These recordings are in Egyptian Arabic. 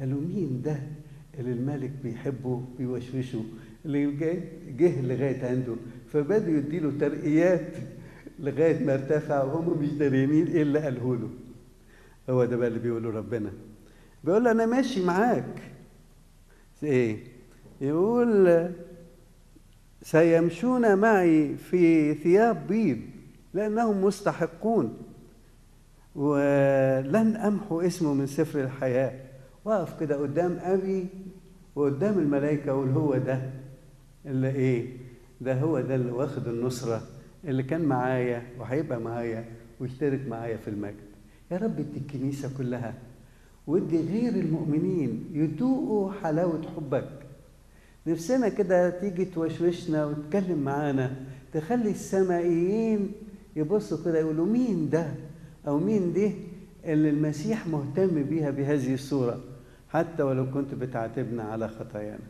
قالوا مين ده اللي الملك بيحبه بيوشوشه اللي جه, جه لغايه عنده فبدوا يديله ترقيات لغايه ما ارتفع وهم مش داريين ايه اللي قاله له هو ده بقى اللي بيقوله ربنا بيقول له انا ماشي معاك ايه يقول سيمشون معي في ثياب بيض لانهم مستحقون ولن امحو اسمه من سفر الحياه واقف كده قدام ابي وقدام الملائكه اقول هو ده اللي ايه ده هو ده اللي واخد النصره اللي كان معايا وهيبقى معايا ويشترك معايا في المجد يا رب ادي الكنيسه كلها وادي غير المؤمنين يدوقوا حلاوه حبك نفسنا كده تيجي توشوشنا وتتكلم معانا تخلي السمائيين يبصوا كده يقولوا مين ده او مين دي اللي المسيح مهتم بيها بهذه الصوره حتى ولو كنت بتعاتبنا على خطايانا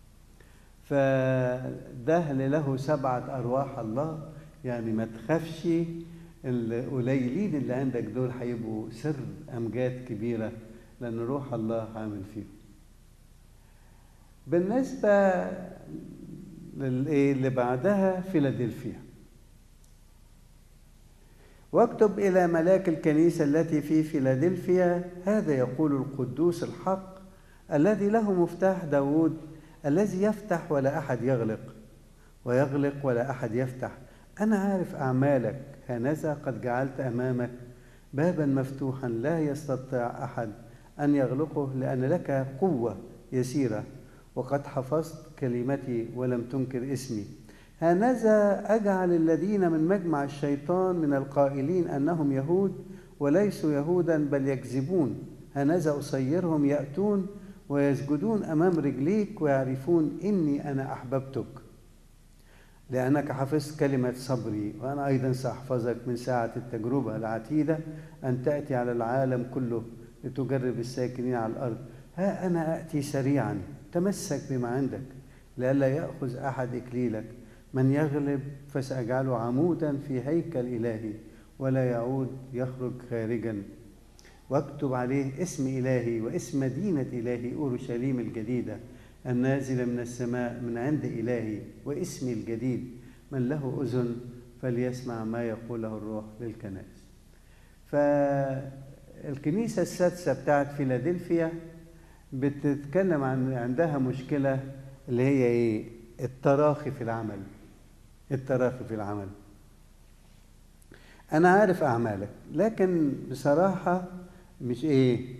فده اللي له سبعة أرواح الله يعني ما تخافش القليلين اللي عندك دول هيبقوا سر أمجاد كبيرة لأن روح الله عامل فيهم بالنسبة للإيه اللي بعدها فيلادلفيا واكتب إلى ملاك الكنيسة التي في فيلادلفيا هذا يقول القدوس الحق الذي له مفتاح داود الذي يفتح ولا أحد يغلق ويغلق ولا أحد يفتح أنا عارف أعمالك هانذا قد جعلت أمامك بابا مفتوحا لا يستطيع أحد أن يغلقه لأن لك قوة يسيرة وقد حفظت كلمتي ولم تنكر اسمي هانذا أجعل الذين من مجمع الشيطان من القائلين أنهم يهود وليسوا يهودا بل يكذبون هانذا أصيرهم يأتون ويسجدون أمام رجليك ويعرفون إني أنا أحببتك لأنك حفظت كلمة صبري وأنا أيضا سأحفظك من ساعة التجربة العتيدة أن تأتي على العالم كله لتجرب الساكنين على الأرض ها أنا أتي سريعا تمسك بما عندك لئلا يأخذ أحد إكليلك من يغلب فسأجعله عمودا في هيكل إلهي ولا يعود يخرج خارجا واكتب عليه اسم إلهي واسم مدينة إلهي أورشليم الجديدة النازلة من السماء من عند إلهي واسمي الجديد من له أذن فليسمع ما يقوله الروح للكنائس فالكنيسة السادسة بتاعت فيلادلفيا بتتكلم عن عندها مشكلة اللي هي إيه التراخي في العمل التراخي في العمل أنا عارف أعمالك لكن بصراحة مش إيه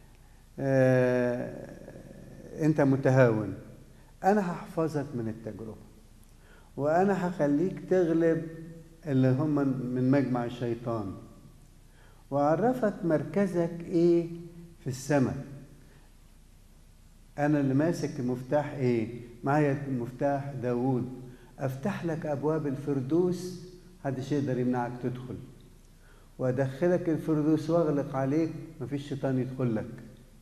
آه أنت متهاون أنا هحفظك من التجربة وأنا هخليك تغلب اللي هم من مجمع الشيطان وأعرفك مركزك إيه في السماء أنا اللي ماسك مفتاح إيه معايا مفتاح داوود أفتح لك أبواب الفردوس محدش يقدر يمنعك تدخل وأدخلك الفردوس وأغلق عليك مفيش شيطان يدخل لك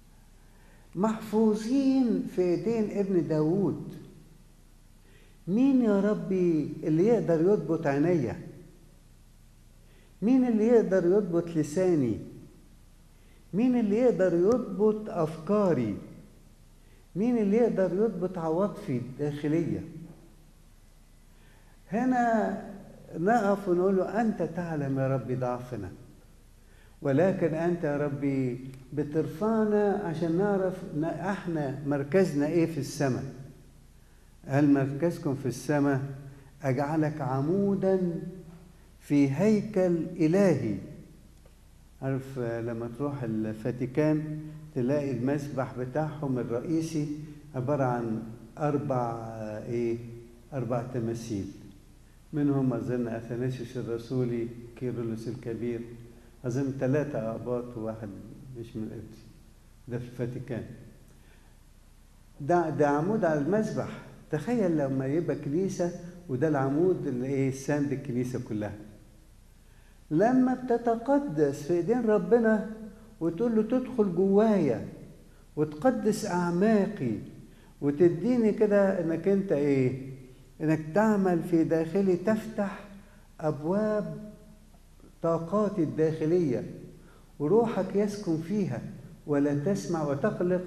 محفوظين في ايدين ابن داوود مين يا ربي اللي يقدر يضبط عينيا مين اللي يقدر يضبط لساني مين اللي يقدر يضبط افكاري مين اللي يقدر يضبط عواطفي الداخليه هنا نقف ونقول له انت تعلم يا ربي ضعفنا ولكن انت يا ربي بترفعنا عشان نعرف احنا مركزنا ايه في السماء هل مركزكم في السماء اجعلك عمودا في هيكل الهي عارف لما تروح الفاتيكان تلاقي المسبح بتاعهم الرئيسي عبارة عن أربع إيه؟ أربع تماثيل منهم أظن أثناسيوس الرسولي كيرلس الكبير أظن ثلاثة أقباط وواحد مش من القدس ده في الفاتيكان ده ده عمود على المسبح تخيل لما يبقى كنيسة وده العمود اللي ايه ساند الكنيسة كلها لما بتتقدس في ايدين ربنا وتقول له تدخل جوايا وتقدس اعماقي وتديني كده انك انت ايه انك تعمل في داخلي تفتح ابواب طاقاتي الداخليه وروحك يسكن فيها ولا تسمع وتقلق